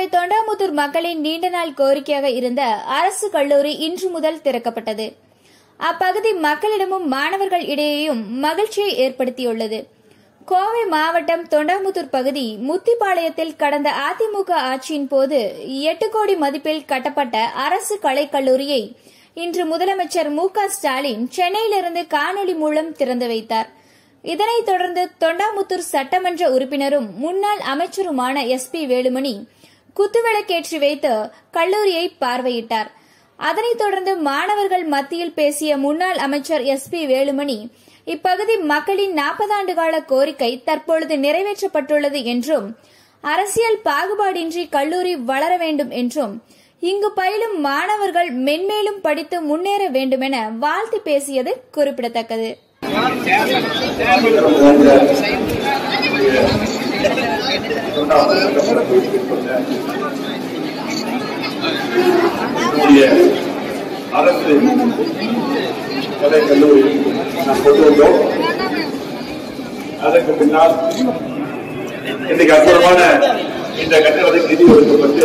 கோவை தொண்டாமுத்தூர் மக்களின் நீண்ட நாள் கோரிக்கையாக இருந்த அரசு கல்லூரி இன்று முதல் திறக்கப்பட்டது அப்பகுதி மக்களிடமும் மாணவர்கள் இடையேயும் மகிழ்ச்சியை ஏற்படுத்தியுள்ளது கோவை மாவட்டம் தொண்டாமுத்தூர் பகுதி முத்திப்பாளையத்தில் கடந்த அதிமுக ஆட்சியின் போது எட்டு கோடி மதிப்பில் கட்டப்பட்ட அரசு கலைக்கல்லூரியை இன்று முதலமைச்சர் மு க ஸ்டாலின் சென்னையிலிருந்து காணொலி மூலம் திறந்து வைத்தார் இதனைத் தொடர்ந்து தொண்டாமுத்தூர் சட்டமன்ற உறுப்பினரும் முன்னாள் அமைச்சருமான எஸ் பி வேலுமணி குத்துவிளக்கேற்றி வைத்து கல்லூரியை பார்வையிட்டார் அதனைத் தொடர்ந்து மாணவர்கள் மத்தியில் பேசிய முன்னாள் அமைச்சர் எஸ் பி வேலுமணி இப்பகுதி மக்களின் நாற்பது ஆண்டு கால கோரிக்கை தற்பொழுது நிறைவேற்றப்பட்டுள்ளது என்றும் அரசியல் பாகுபாடின்றி கல்லூரி வளர வேண்டும் என்றும் இங்கு பயிலும் மாணவர்கள் மென்மேலும் படித்து முன்னேற வேண்டுமென வாழ்த்து பேசியது குறிப்பிடத்தக்கது நம்முடைய அரசு கலை கல்லூரி நாம் கொண்டு வந்தோம் அதற்கு பின்னால் இன்னைக்கு அற்புதமான இந்த கட்டடத்துக்கு நிதி ஒதுக்கப்பட்டு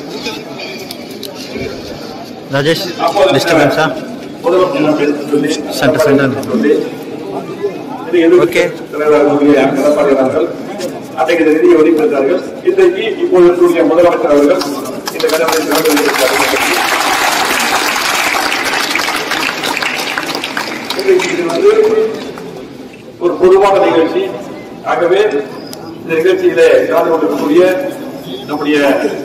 ராஜேஷ் அப்போது டிஸ்டர்பன்ஸா முதலமைச்சர் சொல்லி Center, center. சொல்லி இது எதிர்ப்பு Okay. தலைவராக இருக்கக்கூடிய எடப்பாடி அவர்கள் அன்றைக்கு இந்த நிதியை ஒதுக்கியிருந்தார்கள் இன்றைக்கு இப்போது இருக்கக்கூடிய முதலமைச்சர் அவர்கள் இந்த கட்டணத்தை திறந்து வைத்திருக்கிறார்கள் இன்றைக்கு இது வந்து ஒரு பொதுவான நிகழ்ச்சி ஆகவே இந்த நிகழ்ச்சியிலே கலந்து கொண்டிருக்கக்கூடிய நம்முடைய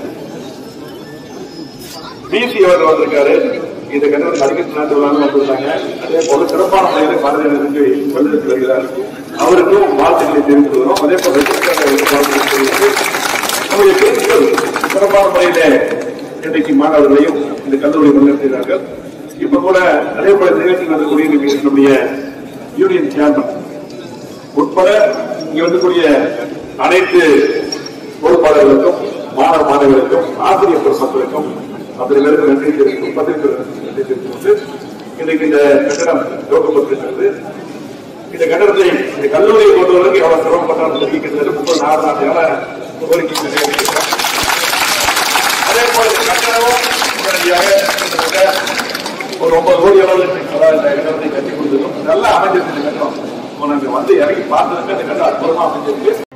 பிசி அவர்கள் வந்திருக்காரு இந்த கட்டணத்தில் அடிக்கடி நாட்டு விழான்னு வந்திருந்தாங்க அதே போல சிறப்பான முறையில் பாரதிய ஜனதாவுக்கு வந்திருக்கு வருகிறார் அவருக்கும் வாழ்த்துக்களை தெரிவித்து வரும் அதே போல வெற்றிக்காக வாழ்த்துக்களை தெரிவித்து நம்முடைய பிரின்சிபல் சிறப்பான முறையிலே இன்றைக்கு மாணவர்களையும் இந்த கல்லூரி முன்னெடுக்கிறார்கள் இப்ப கூட அதே போல இந்த நிகழ்ச்சியில் வரக்கூடிய நம்முடைய யூனியன் சேர்மன் உட்பட இங்க வந்துக்கூடிய அனைத்து பொறுப்பாளர்களுக்கும் மாணவ மாணவர்களுக்கும் ஆசிரியர் பெருமக்களுக்கும் அத்தனை பேருக்கு நன்றி தெரிவிக்கும் பத்திரிகை நன்றி தெரிவித்துக் கொண்டு இன்றைக்கு இந்த கட்டடம் துவக்கப்பட்டிருக்கிறது இந்த கட்டடத்தை இந்த கல்லூரியை பொறுத்தவரைக்கும் எவ்வளவு சிரமப்பட்டாலும் சொல்லி கிட்டத்தட்ட முப்பது நாலு நாட்களாக கோரிக்கை நிறைவேற்றிருக்கிறோம் அதே போல இந்த கட்டணமும் உடனடியாக கிட்டத்தட்ட ஒரு ஒன்பது கோடி அளவில் இந்த கட்டணத்தை கட்டி கொடுத்ததும் நல்லா அமைஞ்சிருக்கு இந்த கட்டணம் இப்போ நாங்க வந்து இறங்கி பார்த்ததுக்கு அந்த கட்டணம் அற்புதமா அமைஞ்சிருக்கு